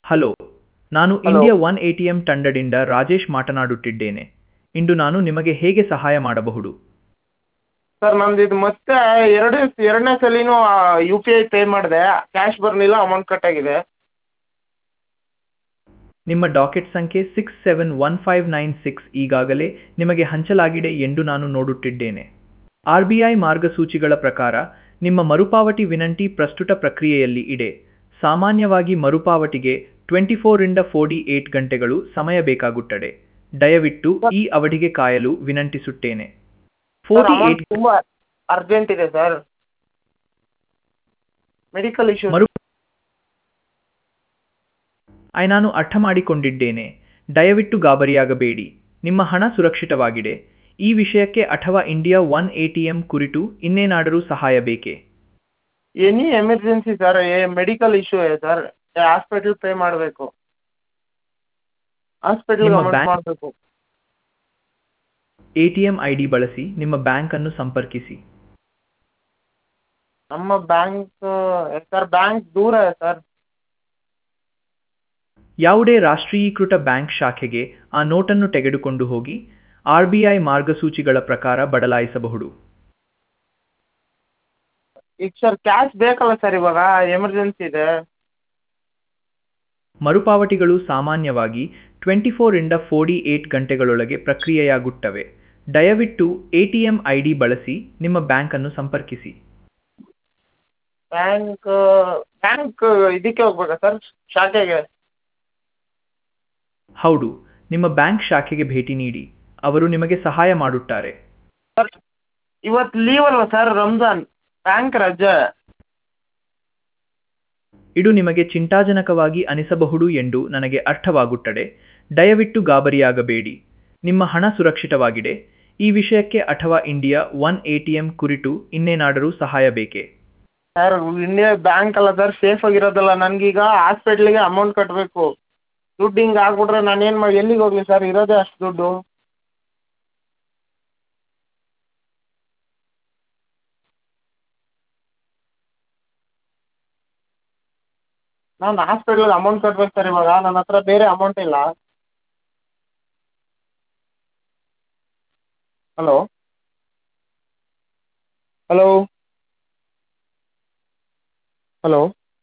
hello ನಾನು hello India one A T M ತಂಡದಿಂದ ರಾಜೇಶ್ ಮಾತನಾಡುತ್ತಿದ್ದೇನೆ ಇಂದು ನಾನು ನಿಮಗೆ ಹೇಗೆ ಸಹಾಯ ಮಾಡಬಹುದು ಸರ್ ನಂದು ಇದು ಮತ್ತೆ ಎರಡು ಎರಡನೇ ಸಲಿನೂ ಯು ಪಿ ಐ ಪೇ ಮಾಡಿದೆ ಕ್ಯಾಶ್ ಬರಲಿಲ್ಲ ಅಮೌಂಟ್ ಕಟ್ಟಾಗಿದೆ ನಿಮ್ಮ ಡಾಕೆಟ್ ಸಂಖ್ಯೆ six seven one five nine six ಈಗಾಗಲೇ ನಿಮಗೆ ಹಂಚಲಾಗಿದೆ ಎಂದು ನಾನು ನೋಡುತ್ತಿದ್ದೇನೆ ಆರ್ ಬಿ ಐ ಮಾರ್ಗಸೂಚಿಗಳ ಪ್ರಕಾರ ನಿಮ್ಮ ಮರುಪಾವತಿ ವಿನಂತಿ ಪ್ರಸ್ತುತ ಪ್ರಕ್ರಿಯೆಯಲ್ಲಿ ಇದೆ ಸಾಮಾನ್ಯವಾಗಿ ಮರುಪಾವತಿಗೆ ಟ್ವೆಂಟಿ ಫೋರಿಂದ ಫೋರ್ಟಿ ಏಟ್ ಗಂಟೆಗಳು ಸಮಯ ಬೇಕಾಗುತ್ತದೆ ದಯವಿಟ್ಟು ಈ ಅವಧಿಗೆ ಕಾಯಲು ವಿನಂತಿಸುತ್ತೇನೆ ಸರ್ ಫೋರ್ಟಿ ಅಮೌಂಟ್ ಏಟ್ ತುಂಬ ಅರ್ಜೆಂಟ್ ಇದೆ ಸರ್ ಮೆಡಿಕಲ್ ಇಶ್ಯೂ ಮರು ಐ ನಾನು ಅರ್ಥ ಮಾಡಿಕೊಂಡಿದ್ದೇನೆ ದಯವಿಟ್ಟು ಗಾಬರಿಯಾಗಬೇಡಿ ನಿಮ್ಮ ಹಣ ಸುರಕ್ಷಿತವಾಗಿದೆ ಈ ವಿಷಯಕ್ಕೆ ಅಥವಾ India one A T M ಕುರಿತು ಇನ್ನೇನಾದರೂ ಸಹಾಯ ಬೇಕೇ any emergency sir a medical issue ಇದೆ ಸರ್ ಹಾಸ್ಪಿಟಲ್ ಪೇ ಮಾಡಬೇಕು ಹಾಸ್ಪಿಟಲ್ಗೆ ನಿಮ್ಮ ಅಮೌಂಟ್ ಬ್ಯಾಂಕ್ ಮಾಡಬೇಕು A T M I D ಬಳಸಿ ನಿಮ್ಮ ಬ್ಯಾಂಕನ್ನು ಸಂಪರ್ಕಿಸಿ ನಮ್ಮ ಬ್ಯಾಂಕ್ ಸರ್ ಬ್ಯಾಂಕ್ ದೂರ ಇದೆ ಸರ್ ಯಾವುದೇ ರಾಷ್ಟ್ರೀಕೃತ ಬ್ಯಾಂಕ್ ಶಾಖೆಗೆ ಆ ನೋಟನ್ನು ತೆಗೆದುಕೊಂಡು ಹೋಗಿ ಆರ್ ಬಿ ಐ ಮಾರ್ಗಸೂಚಿಗಳ ಪ್ರಕಾರ ಬದಲಾಯಿಸಬಹುದು ಈಗ ಸರ್ ಕ್ಯಾಶ್ ಬೇಕಲ್ಲ ಸರ್ ಇವಾಗ ಎಮರ್ಜೆನ್ಸಿ ಇದೆ ಮರುಪಾವತಿಗಳು ಸಾಮಾನ್ಯವಾಗಿ ಟ್ವೆಂಟಿ ಫೋರಿಂದ ಫೋರ್ಟಿ ಏಟ್ ಗಂಟೆಗಳೊಳಗೆ ಪ್ರಕ್ರಿಯೆಯಾಗುತ್ತವೆ ದಯವಿಟ್ಟು A T M I D ಬಳಸಿ ನಿಮ್ಮ ಬ್ಯಾಂಕನ್ನು ಸಂಪರ್ಕಿಸಿ ಬ್ಯಾಂಕ್ ಬ್ಯಾಂಕ್ ಇದಕ್ಕೆ ಹೋಗ್ಬೇಕಾ ಸರ್ ಶಾಖೆಗೆ ಹೌದು ನಿಮ್ಮ ಬ್ಯಾಂಕ್ ಶಾಖೆಗೆ ಭೇಟಿ ನೀಡಿ ಅವರು ನಿಮಗೆ ಸಹಾಯ ಮಾಡುತ್ತಾರೆ ಸರ್ ಇವತ್ತು ಲೀವ್ ಅಲ್ವಾ ಸರ್ ರಂಜಾನ್ ಬ್ಯಾಂಕ್ ರಜೆ ಇದು ನಿಮಗೆ ಚಿಂತಾಜನಕವಾಗಿ ಅನಿಸಬಹುದು ಎಂದು ನನಗೆ ಅರ್ಥವಾಗುತ್ತದೆ ದಯವಿಟ್ಟು ಗಾಬರಿಯಾಗಬೇಡಿ ನಿಮ್ಮ ಹಣ ಸುರಕ್ಷಿತವಾಗಿದೆ ಈ ವಿಷಯಕ್ಕೆ ಅಥವಾ India one A T M ಕುರಿತು ಇನ್ನೇನಾದರೂ ಸಹಾಯ ಬೇಕೇ ಸರ್ ಇಂಡಿಯಾ ಬ್ಯಾಂಕ್ ಅಲ್ಲ ಸರ್ ಸೇಫ್ ಆಗಿರೋದಲ್ಲ ನನಗೀಗ ಹಾಸ್ಪಿಟ್ಲಿಗೆ ಅಮೌಂಟ್ ಕಟ್ಟಬೇಕು ದುಡ್ಡು ಹಿಂಗೆ ಆಗ್ಬಿಟ್ರೆ ನಾನು ಏನು ಮಾಡಿ ಎಲ್ಲಿಗೆ ಹೋಗಲಿ ಸರ್ ಇರೋದೇ ಅಷ್ಟು ದುಡ್ಡು ನಾನು ಹಾಸ್ಪಿಟ್ಲಿಗೆ ಅಮೌಂಟ್ ಕಟ್ಬೇಕು ಸರ್ ಇವಾಗ ನನ್ನ ಹತ್ರ ಬೇರೆ ಅಮೌಂಟ್ ಇಲ್ಲ hello hello hello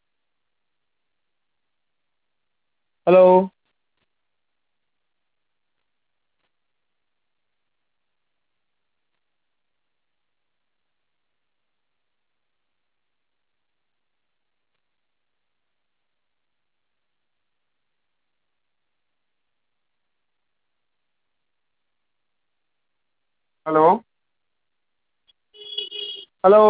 hello hello hello